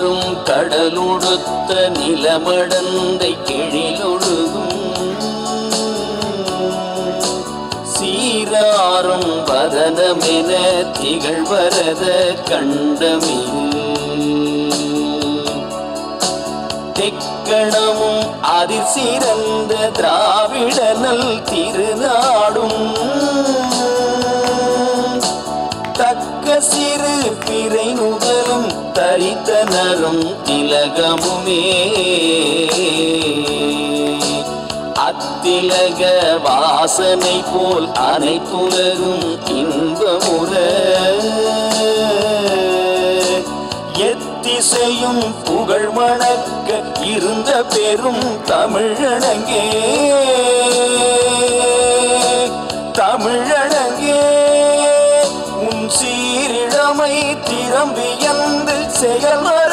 சீராரும் கடலுடுத்த நிலமடந்தை கெழிலொழுகும் சீராரும் வதனமென திகழ்வரத கண்டமிகு தெக்கணமும் அதிர் சிறந்த திராவிடனல் திருநாடும் தக்க சிறு பிறை நுதலும் தரித்தனரும் திலகமுமே அத்திலக வாசனை போல் அனைத்துலகும் இன்பமுற எத்திசையும் புகழ் மணக்க இருந்த பெரும் தமிழனங்கே தமிழனங்கே உன் சீரிழமை திறம்பியந்து செயல்